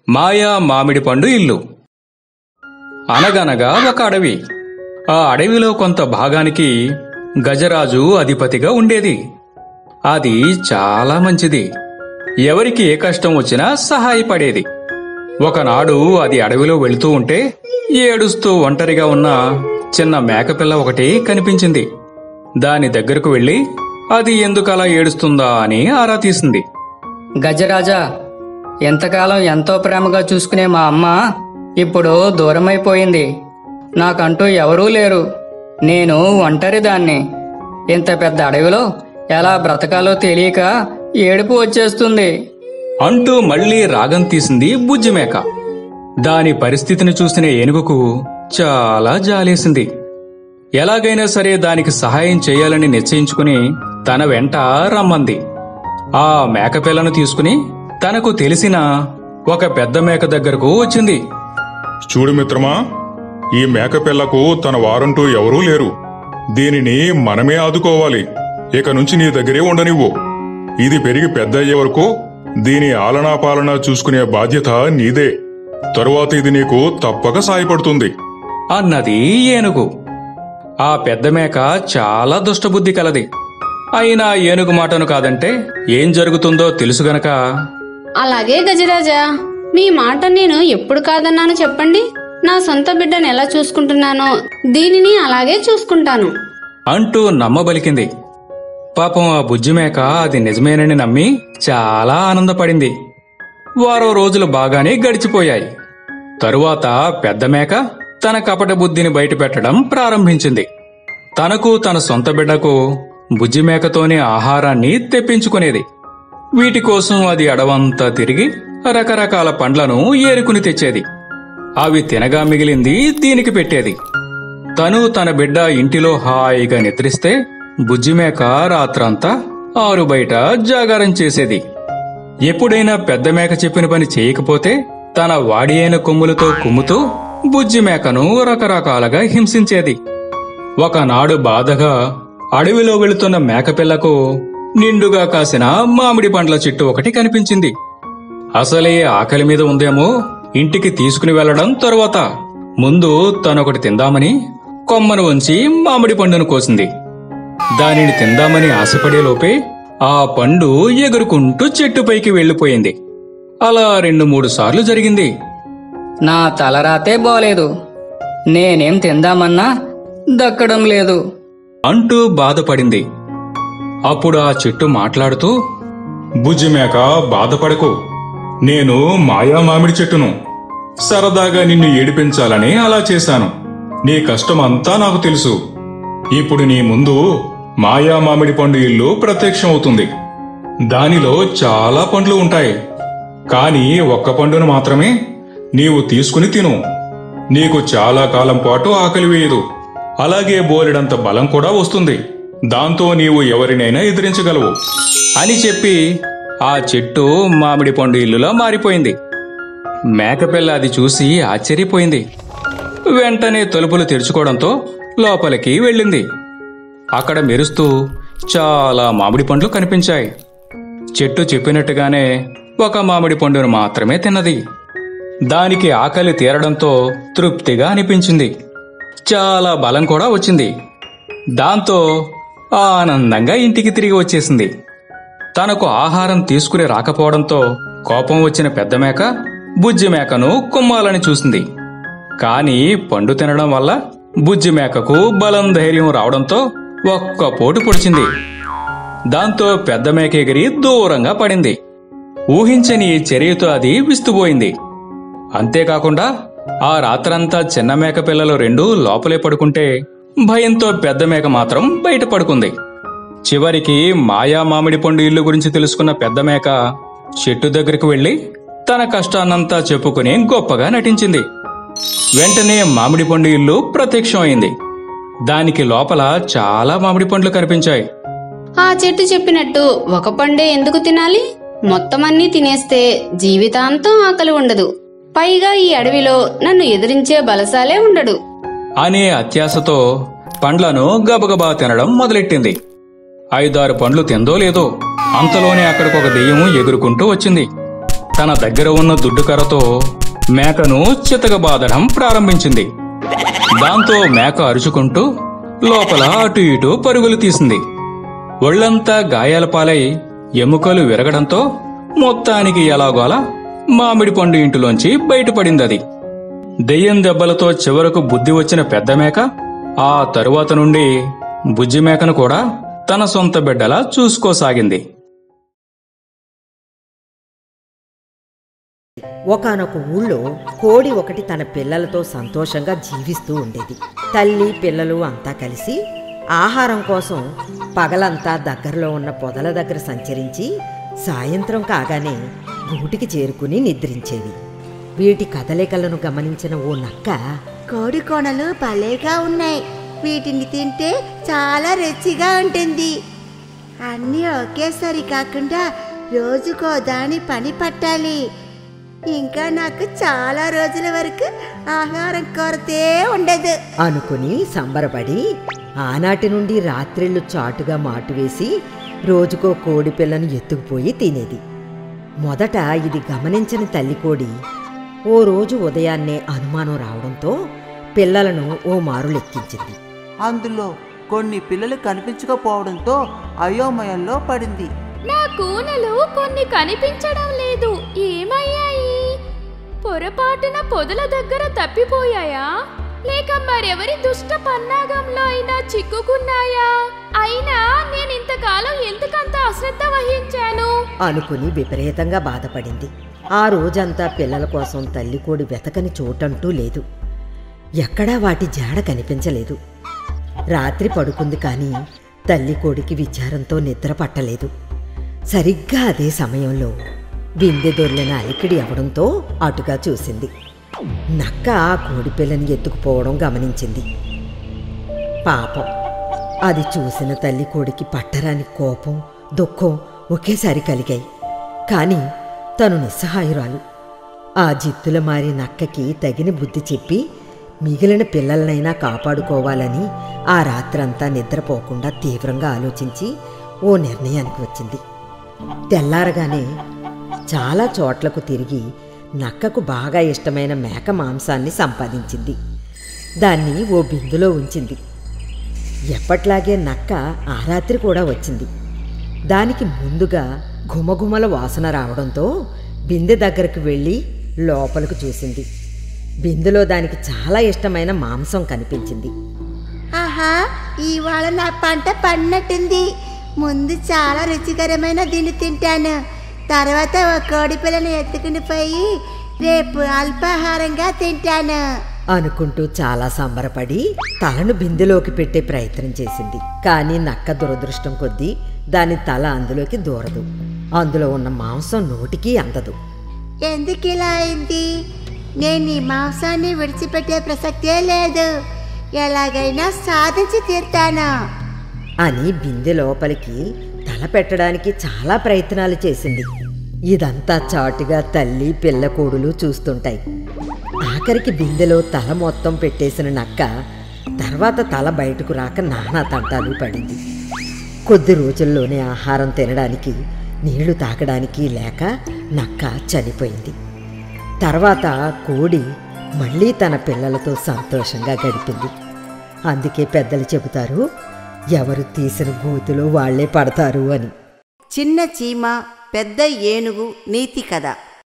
మాయా మామిడి పండు ఇల్లు అనగనగా ఒక అడవి ఆ అడవిలో కొంత భాగానికి గజరాజు అధిపతిగా ఉండేది అది చాలా మంచిది ఎవరికి ఏ కష్టం వచ్చినా సహాయపడేది ఒకనాడు అది అడవిలో వెళుతూ ఉంటే ఏడుస్తూ ఒంటరిగా ఉన్న చిన్న మేకపిల్ల ఒకటి కనిపించింది దాని దగ్గరకు వెళ్లి అది ఎందుకలా ఏడుస్తుందా అని ఆరా తీసింది గజరాజా ఎంతకాలం ఎంతో ప్రేమగా చూసుకునే మా అమ్మ ఇప్పుడు దూరమైపోయింది నాకంటూ ఎవరూ లేరు నేను ఒంటరిదాన్ని ఇంత పెద్ద అడవిలో ఎలా బ్రతకాలో తెలియక ఏడుపు వచ్చేస్తుంది అంటూ మళ్లీ రాగం తీసింది బుజ్జిమేక దాని పరిస్థితిని చూసిన ఏనుగుకు చాలా జాలేసింది ఎలాగైనా సరే దానికి సహాయం చేయాలని నిశ్చయించుకుని తన వెంట రమ్మంది ఆ మేకపిల్లను తీసుకుని తనకు తెలిసిన ఒక పెద్ద మేక దగ్గరకు వచ్చింది చూడు మిత్రమా ఈ మేకపిల్లకు తన వారంటూ ఎవరూ లేరు దీనిని మనమే ఆదుకోవాలి ఇక నుంచి నీ దగ్గరే ఉండనివ్వు ఇది పెరిగి పెద్ద అయ్యే వరకు దీని ఆలనా పాలన చూసుకునే బాధ్యత నీదే తరువాత ఇది నీకు తప్పక సాయపడుతుంది అన్నది ఏనుగు ఆ పెద్ద మేక చాలా దుష్టబుద్ధి కలది అయినా ఏనుగు మాటను కాదంటే ఏం జరుగుతుందో తెలుసు గనక అలాగే గజరాజా మీ మాట నేను ఎప్పుడు కాదన్నాను చెప్పండి నా సొంత బిడ్డను ఎలా చూసుకుంటున్నానో దీనిని అలాగే చూసుకుంటాను అంటూ నమ్మబలికింది పాపం ఆ బుజ్జిమేక అది నిజమేనని నమ్మి చాలా ఆనందపడింది వారో రోజులు బాగానే గడిచిపోయాయి తరువాత పెద్ద మేక తన కపట బుద్ధిని బయటపెట్టడం ప్రారంభించింది తనకు తన సొంత బిడ్డకు బుజ్జిమేకతోనే ఆహారాన్ని తెప్పించుకునేది వీటి కోసం అది అడవంతా తిరిగి రకరకాల పండ్లను ఏరుకుని తెచ్చేది అవి తినగా మిగిలింది దీనికి పెట్టేది తను తన బిడ్డ ఇంటిలో హాయిగా నిద్రిస్తే బుజ్జిమేక రాత్రంతా ఆరు బయట జాగారం చేసేది ఎప్పుడైనా పెద్ద మేక చెప్పిన పని చేయకపోతే తన వాడి అయిన కొమ్ములతో కుమ్ముతూ బుజ్జిమేకను రకరకాలుగా హింసించేది ఒకనాడు బాధగా అడవిలో వెళుతున్న మేకపిల్లకు నిండుగా కాసిన మామిడి పండ్ల చెట్టు ఒకటి కనిపించింది అసలే ఆకలి మీద ఉందేమో ఇంటికి తీసుకుని వెళ్లడం తరువాత ముందు తనొకటి తిందామని కొమ్మను వంచి మామిడి పండును కోసింది దానిని తిందామని ఆశపడేలోపే ఆ పండు ఎగురుకుంటూ చెట్టుపైకి వెళ్లిపోయింది అలా రెండు మూడు సార్లు జరిగింది నా తలరాతే బాలేదు నేనేం తిందామన్నా దక్కడం లేదు అంటూ బాధపడింది అప్పుడు ఆ చెట్టు మాట్లాడుతూ బుజ్జిమేక బాధపడకు నేను మాయా మామిడి చెట్టును సరదాగా నిన్ను ఏడిపించాలని అలా చేశాను నీ కష్టమంతా నాకు తెలుసు ఇప్పుడు నీ ముందు మాయా మామిడి పండు ఇల్లు ప్రత్యక్షమవుతుంది దానిలో చాలా పండ్లు ఉంటాయి కానీ ఒక్క పండును మాత్రమే నీవు తీసుకుని తిను నీకు చాలా కాలం పాటు ఆకలి వేయదు అలాగే బోలెడంత బలం కూడా వస్తుంది దాంతో నీవు ఎవరినైనా ఎదిరించగలవు అని చెప్పి ఆ చెట్టు మామిడి పండు ఇల్లులా మారిపోయింది మేకపిల్ల అది చూసి ఆశ్చర్యపోయింది వెంటనే తలుపులు తెరుచుకోవడంతో లోపలికి వెళ్ళింది అక్కడ మెరుస్తూ చాలా మామిడి పండ్లు కనిపించాయి చెట్టు చెప్పినట్టుగానే ఒక మామిడి పండును మాత్రమే తిన్నది దానికి ఆకలి తీరడంతో తృప్తిగా అనిపించింది చాలా బలం కూడా వచ్చింది దాంతో ఆనందంగా ఇంటికి తిరిగి వచ్చేసింది తనకు ఆహారం తీసుకుని రాకపోవడంతో కోపం వచ్చిన పెద్ద మేక బుజ్జి మేకను కుమ్మాలని చూసింది కాని పండు తినడం వల్ల బుజ్జి మేకకు బలం ధైర్యం రావడంతో ఒక్క పోటు పొడిచింది దాంతో పెద్ద మేక ఎగిరి దూరంగా పడింది ఊహించని ఈ చర్యతో అది విస్తుపోయింది అంతేకాకుండా ఆ రాత్రంతా చిన్న మేక పిల్లలు రెండూ లోపలే పడుకుంటే భయంతో పెద్ద మేక మాత్రం బయట పడుకుంది చివరికి మాయా మామిడి పండు ఇల్లు గురించి తెలుసుకున్న పెద్ద మేక చెట్టు దగ్గరికి వెళ్లి తన కష్టాన్నంతా చెప్పుకుని గొప్పగా నటించింది వెంటనే మామిడి పండు ఇల్లు ప్రత్యక్షమైంది దానికి లోపల చాలా మామిడి పండ్లు కనిపించాయి ఆ చెట్టు చెప్పినట్టు ఒక పండే ఎందుకు తినాలి మొత్తం అన్నీ తినేస్తే జీవితాంతం ఆకలి ఉండదు పైగా ఈ అడవిలో నన్ను ఎదిరించే బలశాలే ఉండడు అనే అత్యాశతో పండ్లను గబగబా తినడం మొదలెట్టింది ఐదారు పండ్లు తిందో లేదో అంతలోనే అక్కడికి ఒక దెయ్యం ఎగురుకుంటూ వచ్చింది తన దగ్గర ఉన్న దుడ్డుకర్రతో మేకను చితకబాదడం ప్రారంభించింది దాంతో మేక అరుచుకుంటూ లోపల అటు ఇటు పరుగులు తీసింది ఒళ్లంతా గాయాల పాలై ఎముకలు విరగడంతో మొత్తానికి ఎలాగోలా మామిడి పండు ఇంటిలోంచి బయటపడిందది దెయ్యం దెబ్బలతో చివరకు బుద్ధి వచ్చిన పెద్ద మేక ఆ తరువాత నుండి బుజ్జి మేకను కూడా తన సొంత బిడ్డలా చూసుకోసాగింది ఒకానొక ఊళ్ళో కోడి ఒకటి తన పిల్లలతో సంతోషంగా జీవిస్తూ ఉండేది తల్లి పిల్లలు అంతా కలిసి ఆహారం కోసం పగలంతా దగ్గరలో ఉన్న పొదల దగ్గర సంచరించి సాయంత్రం కాగానే గూటికి చేరుకుని నిద్రించేవి వీటి కదలికలను గమనించిన ఓ నక్క కోడి కొనలు భలేగా ఉన్నాయి వీటిని తింటే చాలా రుచిగా ఉంటుంది అన్నీ ఒకేసారి కాకుండా రోజుకో దాని పని పట్టాలి ఇంకా నాకు చాలా రోజుల వరకు ఆహారం కొరతే ఉండదు అనుకుని సంబరపడి ఆనాటి నుండి రాత్రిళ్ళు చాటుగా మాటువేసి రోజుకో కోడి పిల్లను ఎత్తుకుపోయి తినేది మొదట ఇది గమనించని తల్లి కోడి ఓ రోజు ఉదయాన్నే అనుమానం రావడంతో పిల్లలను ఓ మారు లెక్కించింది అందులో కొన్ని పిల్లలు కనిపించకపోవడంతో అయోమయంలో పడింది నా కూనలు కొన్ని కనిపించడం లేదు ఏమయ్యాయి పొరపాటున పొదల దగ్గర తప్పిపోయాయా లేక మరెవరి దుష్ట పన్నాగంలో అయినా చిక్కుకున్నాయా అయినా నేను ఇంతకాలం ఎందుకంత అశ్రద్ధ వహించాను అనుకుని విపరీతంగా బాధపడింది ఆ రోజంతా పిల్లల కోసం తల్లి కోడి వెతకని చోటంటూ లేదు ఎక్కడా వాటి జాడ కనిపించలేదు రాత్రి పడుకుంది కానీ తల్లి కోడికి విచారంతో నిద్ర పట్టలేదు సరిగ్గా అదే సమయంలో బిందె దొర్లిన అలికిడి అవడంతో అటుగా చూసింది నక్క ఆ కోడి పిల్లని ఎత్తుకుపోవడం గమనించింది పాపం అది చూసిన తల్లి కోడికి పట్టరాని కోపం దుఃఖం ఒకేసారి కలిగాయి కాని తను నిస్సహాయురాలు ఆ జిత్తుల మారి నక్కకి తగిన బుద్ధి చెప్పి మిగిలిన పిల్లలనైనా కాపాడుకోవాలని ఆ రాత్రంతా నిద్రపోకుండా తీవ్రంగా ఆలోచించి ఓ నిర్ణయానికి వచ్చింది తెల్లారగానే చాలా చోట్లకు తిరిగి నక్కకు బాగా ఇష్టమైన మేక మాంసాన్ని సంపాదించింది దాన్ని ఓ బిందులో ఉంచింది ఎప్పట్లాగే నక్క ఆ రాత్రి కూడా వచ్చింది దానికి ముందుగా ఘుమఘుమల వాసన రావడంతో బిందె దగ్గరకు వెళ్ళి లోపలికి చూసింది బిందెలో దానికి చాలా ఇష్టమైన మాంసం కనిపించింది ఆహా ఇవాళ నా పంట పడినట్టుంది ముందు చాలా రుచికరమైన దీన్ని తింటాను తర్వాత ఒక కోడి పిల్లని ఎత్తుకుని పోయి రేపు అల్పాహారంగా తింటాను అనుకుంటూ చాలా సంబరపడి తలను బిందెలోకి పెట్టే ప్రయత్నం చేసింది కానీ నక్క దురదృష్టం కొద్దీ దాని తల అందులోకి దూరదు అందులో ఉన్న మాంసం నోటికి అందదు ఎందుకు ఇలా అయింది నేను ఈ మాంసాన్ని విడిచిపెట్టే ప్రసక్తే లేదు ఎలాగైనా సాధించి తీరుతాను అని బిందె లోపలికి తల పెట్టడానికి చాలా ప్రయత్నాలు చేసింది ఇదంతా చాటుగా తల్లి పిల్లకోడులు చూస్తుంటాయి ఆఖరికి బిందెలో తల మొత్తం పెట్టేసిన నక్క తర్వాత తల బయటకు రాక నానా తంటాలు పడింది కొద్ది రోజుల్లోనే ఆహారం తినడానికి నీళ్లు తాగడానికి లేక నక్క చనిపోయింది తర్వాత కోడి మళ్ళీ తన పిల్లలతో సంతోషంగా గడిపింది అందుకే పెద్దలు చెబుతారు ఎవరు తీసిన గోతులో వాళ్లే పడతారు అని చిన్న చీమ పెద్ద ఏనుగు నీతి కథ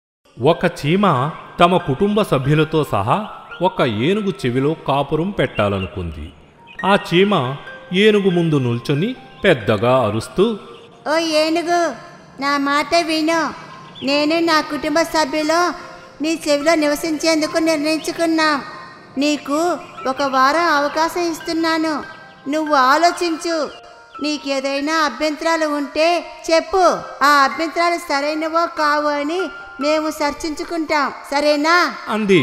ఒక చీమ తమ కుటుంబ సభ్యులతో సహా ఒక ఏనుగు చెవిలో కాపురం పెట్టాలనుకుంది ఆ చీమ ఏనుగు ముందు నిల్చొని పెద్దగా అరుస్తూ ఓ ఏనుగు నా మాట విను నేను నా కుటుంబ సభ్యులు నీ చెవిలో నివసించేందుకు నిర్ణయించుకున్నాం నీకు ఒక వారం అవకాశం ఇస్తున్నాను నువ్వు ఆలోచించు నీకేదైనా అభ్యంతరాలు ఉంటే చెప్పు ఆ అభ్యంతరాలు సరైనవో కావు అని మేము చర్చించుకుంటాం సరేనా అంది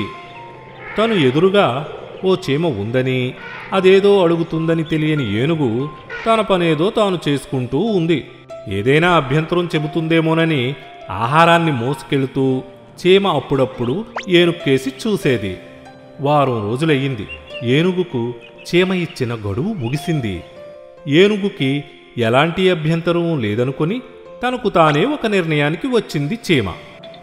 తను ఎదురుగా ఓ చీమ ఉందని అదేదో అడుగుతుందని తెలియని ఏనుగు తన పనేదో తాను చేసుకుంటూ ఉంది ఏదైనా అభ్యంతరం చెబుతుందేమోనని ఆహారాన్ని మోసుకెళుతూ చీమ అప్పుడప్పుడు ఏనుక్కేసి చూసేది వారం రోజులయ్యింది ఏనుగుకు చీమ ఇచ్చిన గడువు ముగిసింది ఏనుగుకి ఎలాంటి అభ్యంతరం లేదనుకొని తనకు తానే ఒక నిర్ణయానికి వచ్చింది చీమ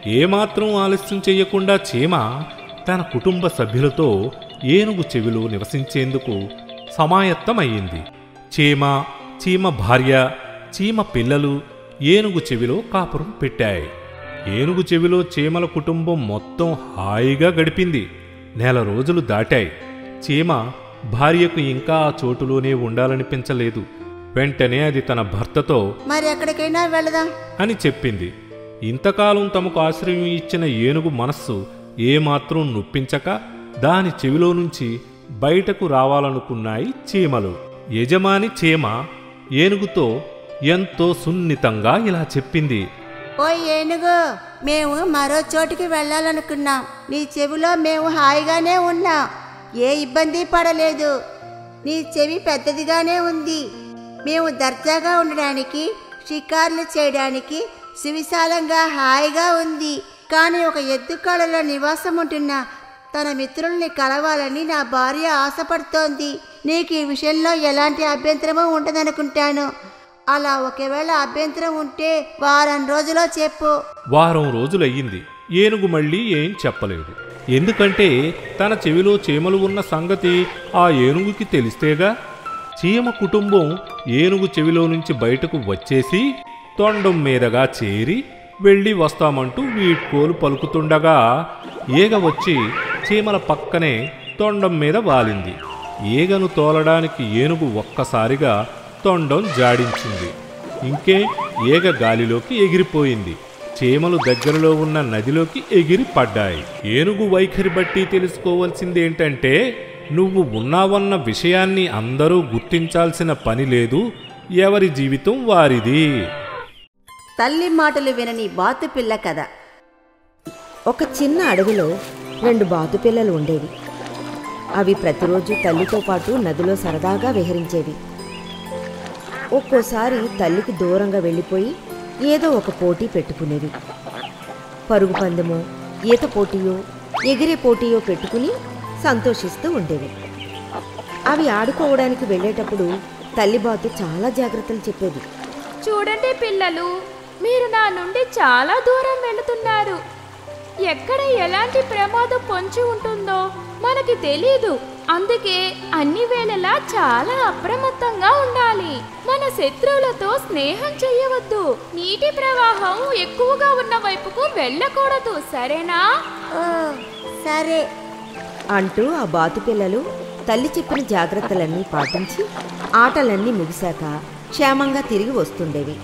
ఏమాత్రం ఆలస్యం చేయకుండా చీమ తన కుటుంబ సభ్యులతో ఏనుగు చెవిలో నివసించేందుకు సమాయత్తమయ్యింది చీమ చీమ భార్య చీమ పిల్లలు ఏనుగు చెవిలో కాపురం పెట్టాయి ఏనుగు చెవిలో చీమల కుటుంబం మొత్తం హాయిగా గడిపింది నెల రోజులు దాటాయి చీమ భార్యకు ఇంకా ఆ చోటులోనే ఉండాలనిపించలేదు వెంటనే అది తన భర్తతో మరి ఎక్కడికైనా వెళదాం అని చెప్పింది ఇంతకాలం తమకు ఆశ్రయం ఇచ్చిన ఏనుగు మనస్సు ఏమాత్రం నొప్పించక దాని చెవిలో నుంచి బయటకు రావాలనుకున్నాయి చీమలు యజమాని చీమ ఏనుగుతో ఎంతో సున్నితంగా ఇలా చెప్పింది ఓ ఏనుగు మేము మరో చోటికి వెళ్ళాలనుకున్నాం నీ చెవిలో మేము హాయిగానే ఉన్నాం ఏ ఇబ్బంది పడలేదు నీ చెవి పెద్దదిగానే ఉంది మేము దర్జాగా ఉండడానికి షికార్లు చేయడానికి సువిశాలంగా హాయిగా ఉంది కానీ ఒక ఎద్దుకాడలో నివాసం ఉంటున్న తన మిత్రుల్ని కలవాలని నా భార్య ఆశపడుతోంది నీకు ఈ విషయంలో ఎలాంటి అభ్యంతరమూ ఉండదనుకుంటాను అలా ఒకవేళ అభ్యంతరం ఉంటే వారం రోజులో చెప్పు వారం రోజులయ్యింది ఏనుగు మళ్ళీ ఏం చెప్పలేదు ఎందుకంటే తన చెవిలో చీమలు ఉన్న సంగతి ఆ ఏనుగుకి తెలిస్తేగా చీమ కుటుంబం ఏనుగు చెవిలో నుంచి బయటకు వచ్చేసి తొండం మీదగా చేరి వెళ్ళి వస్తామంటూ వీడ్కోలు పలుకుతుండగా ఈగ వచ్చి చీమల పక్కనే తొండం మీద వాలింది ఈగను తోలడానికి ఏనుగు ఒక్కసారిగా తొండం జాడించింది ఇంకే ఈగ గాలిలోకి ఎగిరిపోయింది చీమలు దగ్గరలో ఉన్న నదిలోకి ఎగిరి పడ్డాయి ఏనుగు వైఖరి బట్టి తెలుసుకోవాల్సిందేంటంటే నువ్వు ఉన్నావన్న విషయాన్ని అందరూ గుర్తించాల్సిన పని లేదు ఎవరి జీవితం వారిది తల్లి మాటలు వినని బాతు పిల్ల కథ ఒక చిన్న అడవిలో రెండు బాతుపిల్లలు ఉండేవి అవి ప్రతిరోజు తల్లితో పాటు నదిలో సరదాగా విహరించేవి ఒక్కోసారి తల్లికి దూరంగా వెళ్ళిపోయి ఏదో ఒక పోటీ పెట్టుకునేవి పరుగు పందెమో ఈత పోటీయో ఎగిరే పోటీయో పెట్టుకుని సంతోషిస్తూ ఉండేవి అవి ఆడుకోవడానికి వెళ్ళేటప్పుడు తల్లిబాతు చాలా జాగ్రత్తలు చెప్పేది చూడండి పిల్లలు మీరు నా నుండి చాలా దూరం వెళుతున్నారు ఎక్కడ ఎలాంటి ప్రమాదం పొంచి ఉంటుందో మనకి తెలీదు అందుకే అన్ని వేళలా చాలా అప్రమత్తంగా ఉండాలి మన శత్రువులతో స్నేహం చెయ్యవద్దు నీటి ప్రవాహం ఎక్కువగా ఉన్న వైపుకు వెళ్ళకూడదు సరేనా ఓ సరే అంటూ ఆ బాతుపిల్లలు తల్లి చెప్పిన జాగ్రత్తలన్నీ పాటించి ఆటలన్నీ ముగిశాక క్షేమంగా తిరిగి వస్తుండేవి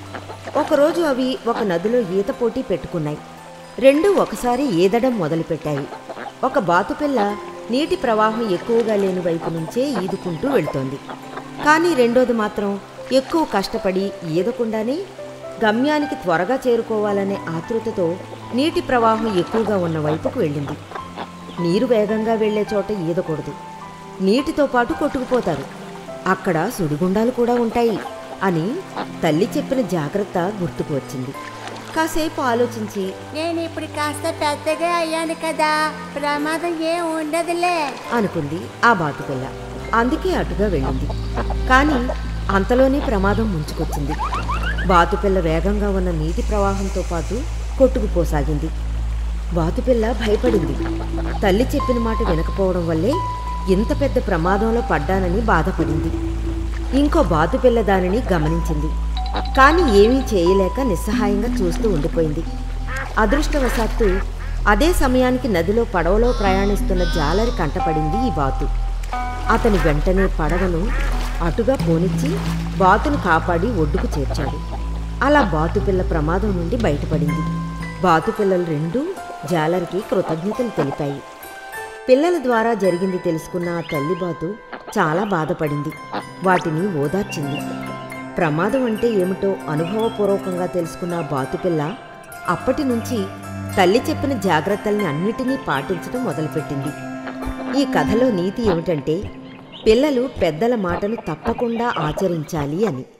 ఒకరోజు అవి ఒక నదిలో ఈత పోటీ పెట్టుకున్నాయి రెండూ ఒకసారి ఈదడం మొదలుపెట్టాయి ఒక బాతుపిల్ల నీటి ప్రవాహం ఎక్కువగా లేని వైపు నుంచే ఈదుకుంటూ వెళ్తోంది కానీ రెండోది మాత్రం ఎక్కువ కష్టపడి ఈదకుండానే గమ్యానికి త్వరగా చేరుకోవాలనే ఆతృతతో నీటి ప్రవాహం ఎక్కువగా ఉన్న వైపుకు వెళ్ళింది నీరు వేగంగా వెళ్లే చోట ఈదకూడదు నీటితో పాటు కొట్టుకుపోతారు అక్కడ సుడిగుండాలు కూడా ఉంటాయి అని తల్లి చెప్పిన జాగ్రత్త గుర్తుకు వచ్చింది కాసేపు ఆలోచించి నేను ఇప్పుడు కాస్త పెద్దగా అయ్యాను కదా ప్రమాదం ఏం ఉండదులే అనుకుంది ఆ బాతుపిల్ల అందుకే అటుగా వెళ్ళింది కానీ అంతలోనే ప్రమాదం ముంచుకొచ్చింది బాతుపిల్ల వేగంగా ఉన్న నీటి ప్రవాహంతో పాటు కొట్టుకుపోసాగింది బాతుపిల్ల భయపడింది తల్లి చెప్పిన మాట వినకపోవడం వల్లే ఇంత పెద్ద ప్రమాదంలో పడ్డానని బాధపడింది ఇంకో బాతుపిల్ల దానిని గమనించింది కానీ ఏమీ చేయలేక నిస్సహాయంగా చూస్తూ ఉండిపోయింది అదృష్టవశాత్తు అదే సమయానికి నదిలో పడవలో ప్రయాణిస్తున్న జాలరి కంటపడింది ఈ బాతు అతని వెంటనే పడవను అటుగా పోనిచ్చి బాతును కాపాడి ఒడ్డుకు చేర్చాడు అలా బాతుపిల్ల ప్రమాదం నుండి బయటపడింది బాతుపిల్లలు రెండూ జాలరికి కృతజ్ఞతలు తెలిపాయి పిల్లల ద్వారా జరిగింది తెలుసుకున్న ఆ తల్లి బాతు చాలా బాధపడింది వాటిని ఓదార్చింది ప్రమాదం అంటే ఏమిటో అనుభవపూర్వకంగా తెలుసుకున్న ఆ బాతుపిల్ల అప్పటి నుంచి తల్లి చెప్పిన జాగ్రత్తల్ని అన్నిటినీ పాటించడం మొదలుపెట్టింది ఈ కథలో నీతి ఏమిటంటే పిల్లలు పెద్దల మాటను తప్పకుండా ఆచరించాలి అని